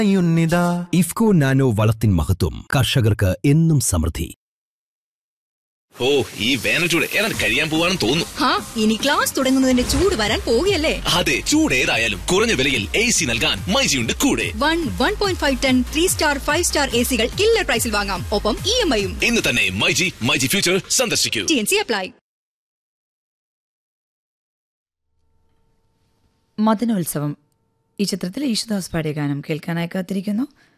യുന്നിതാ IFFCO nano വളത്തിൻ മഹത്വം കർഷകർക്ക് എന്നും സമൃദ്ധി ഓ ഈ വേനൽ ചൂട് ഏതാണ്ട് കഴിയാൻ പോവാണെന്ന് തോന്നുന്നു ഹാ ഇനി ക്ലാസ് തുടങ്ങുന്നതിന്റെ ചൂട് വരാൻ പോവുകയല്ലേ അതെ ചൂട് ഏതായാലും കുറഞ്ഞ വിലയിൽ എ സി നൽകാൻ മൈജിയുണ്ട് കൂടെ one one point five ton three star five star A സികൾ കില്ലർ പ്രൈസിൽ വാങ്ങാം ഒപ്പം ഇ എം ഐയും ഇന്ന് തന്നെ മൈജി മൈജി ഫ്യൂച്ചർ സന്ദർശിക്കൂ T N C apply Madanolsavam ഈ ചിത്രത്തിൽ യേശുദാസ് പാടിയ ഗാനം കേൾക്കാനായി കാത്തിരിക്കുന്നു